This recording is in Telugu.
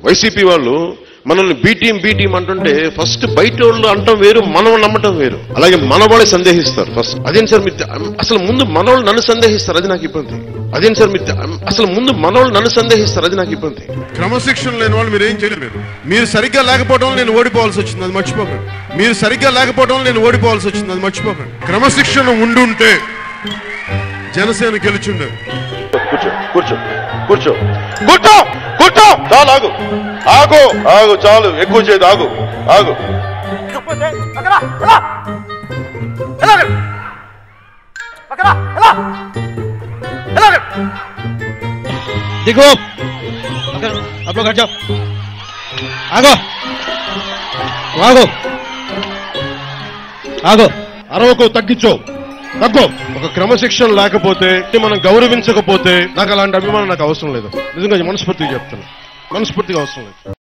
వైసీపీ వాళ్ళు మనల్ని బీ టీం బీ టీం అంటుంటే ఫస్ట్ బయట వాళ్ళు అంటాం వేరు మనవాళ్ళు నమ్మటం వేరు అలాగే మనవాళ్ళే సందేహిస్తారు ఫస్ట్ అదేం సార్ మీరు అసలు ముందు మనవాళ్ళు నన్ను సందేహిస్తారు అది నాకు ఇబ్బంది అదేం సార్ మీరు అసలు ముందు మనవాళ్ళు నన్ను సందేహిస్తారు అది నాకు ఇబ్బంది క్రమశిక్షణ లేని వాళ్ళు మీరు ఏం చేయలేరు మీరు మీరు సరిగ్గా లేకపోవడం వల్ల నేను ఓడిపోవాల్సి వచ్చింది అది మర్చిపోకండి మీరు సరిగ్గా లేకపోవడం వల్ల నేను ఓడిపోవాల్సి వచ్చింది అది మర్చిపోకండి క్రమశిక్షణ ఉండుంటే జనసేన గెలుచుండే కూర్చో కూర్చో కూర్చో కూర్చో కూర్చో చాలు ఆగు ఆగు ఆగు చాలు ఎక్కువ చేయదు ఆగు ఆగు కాకపోతే పక్కన ఎలా ఎలాగ పక్కన ఎలా ఎలాగ देखो अगर आप लोग हट जाओ आगो आगो ఆగో అరవకు తగ్గించు తగ్గు ఒక క్రమశిక్షణ లేకపోతే మనం గౌరవించకపోతే నాకు అలాంటి అభిమానం నాకు అవసరం లేదు నిజంగా మనస్ఫూర్తిగా చెప్తాను మనస్ఫూర్తిగా అవసరం లేదు